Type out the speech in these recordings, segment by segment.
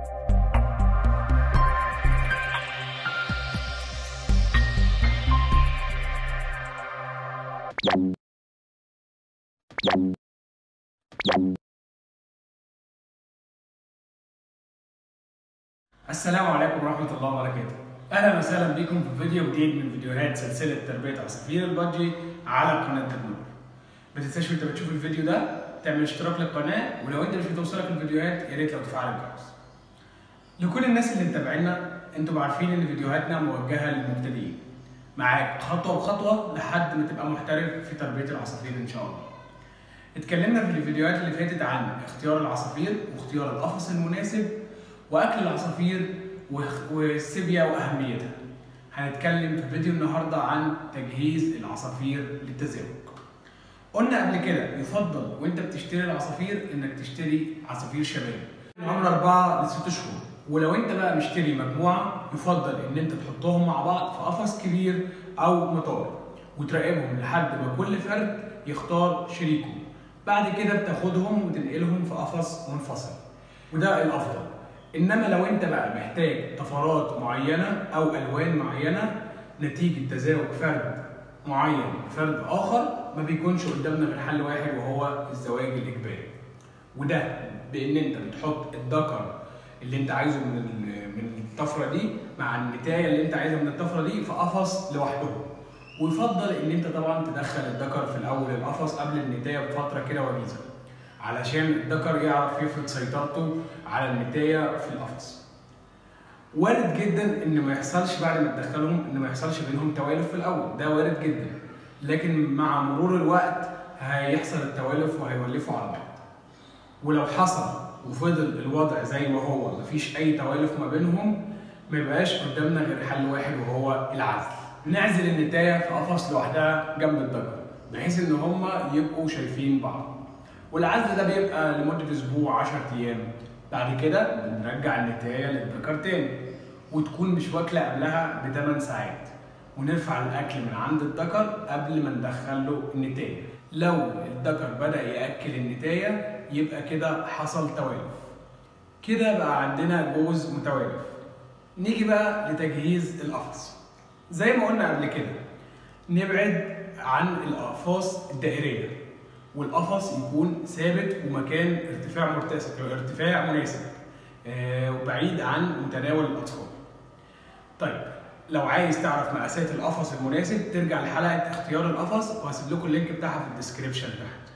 السلام عليكم ورحمة الله وبركاته. أهلا وسهلا بكم في فيديو جديد من فيديوهات سلسلة تربية عصافير البادجي على قناة النور. ما تنساش وأنت بتشوف الفيديو ده تعمل اشتراك للقناة ولو أنت مش بتوصلك الفيديوهات يا ريت لو تفعل الجرس. لكل الناس اللي متابعينا أنتم عارفين إن فيديوهاتنا موجهة للمبتدئين. معاك خطوة بخطوة لحد ما تبقى محترف في تربية العصافير إن شاء الله. اتكلمنا في الفيديوهات اللي فاتت عن اختيار العصافير واختيار القفص المناسب واكل العصافير وخ- والسبيه واهميتها. هنتكلم في فيديو النهارده عن تجهيز العصافير للتزاوج. قلنا قبل كده يفضل وانت بتشتري العصافير انك تشتري عصافير شباب من عمر اربعه لست شهور. ولو انت بقى مشتري مجموعه يفضل ان انت تحطهم مع بعض في قفص كبير او مطار وتراقبهم لحد ما كل فرد يختار شريكه. بعد كده بتاخدهم وتنقلهم في قفص منفصل. وده الافضل. انما لو انت بقى محتاج طفرات معينه او الوان معينه نتيجه تزاوج فرد معين بفرد اخر ما بيكونش قدامنا غير حل واحد وهو الزواج الاجباري وده بان انت بتحط الذكر اللي انت عايزه من ال- من الطفره دي مع النتايه اللي انت عايزها من الطفره دي في قفص لوحدهم ويفضل ان انت طبعا تدخل الذكر في الاول القفص قبل النتايه بفتره كده وجيزه علشان الذكر يعرف يفرض سيطرته على النتايه في القفص. وارد جدا ان ما يحصلش بعد ما تدخلهم ان ما يحصلش بينهم توالف في الاول، ده وارد جدا. لكن مع مرور الوقت هيحصل التوالف وهيولفوا على بعض. ولو حصل وفضل الوضع زي ما هو مفيش اي توالف ما بينهم ما يبقاش قدامنا غير حل واحد وهو العزل. نعزل النتايه في قفص لوحدها جنب الذكر بحيث ان هما يبقوا شايفين بعض. والعزل ده بيبقى لمدة أسبوع 10 أيام بعد كده بنرجع النتاية للذكر تاني وتكون مش واكلة قبلها ب 8 ساعات ونرفع الأكل من عند الذكر قبل ما ندخل له النتاية لو الذكر بدأ يأكل النتاية يبقى كده حصل توالف كده بقى عندنا جوز متوالف نيجي بقى لتجهيز القفص زي ما قلنا قبل كده نبعد عن الأقفاص الدائرية والقفص يكون ثابت ومكان ارتفاع مرتفع ارتفاع مناسب آه، وبعيد عن متناول الاطفال. طيب لو عايز تعرف مقاسات القفص المناسب ترجع لحلقه اختيار القفص وهسيب لكم اللينك بتاعها في الديسكربشن تحت.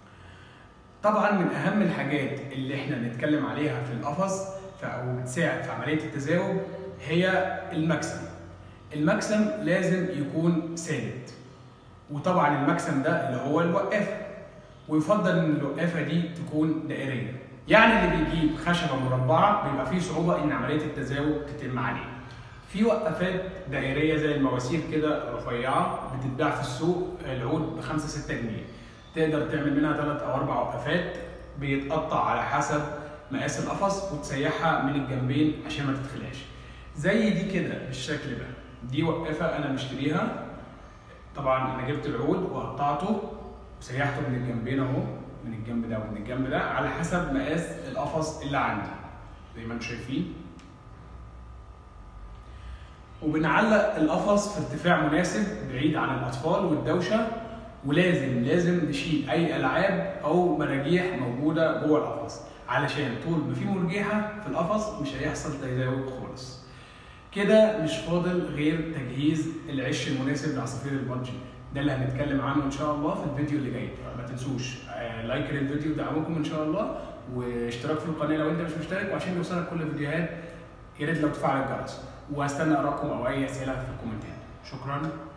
طبعا من اهم الحاجات اللي احنا نتكلم عليها في القفص ف- او بتساعد في عمليه التزاوج هي المكسم. المكسم لازم يكون ثابت. وطبعا المكسم ده اللي هو الوقافه. ويفضل ان الوقافه دي تكون دائريه يعني اللي بيجيب خشبه مربعه بيبقى فيه صعوبه ان عمليه التزاوج تتم عليه في وقفات دائريه زي المواسير كده رفيعه بتتباع في السوق العود ب 5 6 جنيه تقدر تعمل منها ثلاث او اربع وقفات بيتقطع على حسب مقاس القفص وتسيحها من الجنبين عشان ما تتخلعش زي دي كده بالشكل ده دي وقفه انا مشتريها طبعا انا جبت العود وقطعته وسيحته من الجنبين اهو من الجنب ده ومن الجنب ده على حسب مقاس القفص اللي عندي زي ما انتم شايفين وبنعلق القفص في ارتفاع مناسب بعيد عن الاطفال والدوشه ولازم لازم نشيل اي العاب او مراجيح موجوده جوه القفص علشان طول ما في مرجيحه في القفص مش هيحصل تزاوج خالص كده مش فاضل غير تجهيز العش المناسب لعصافير البادجي ده اللي هنتكلم عنه ان شاء الله في الفيديو اللي جاي ما تنسوش آه، لايك للفيديو دعمكم ان شاء الله واشتراك في القناه لو انت مش مشترك وعشان يوصلك كل الفيديوهات يا ريت لو تفعل الجرس وهستنى ارائكم او اي اسئله في الكومنتات شكرا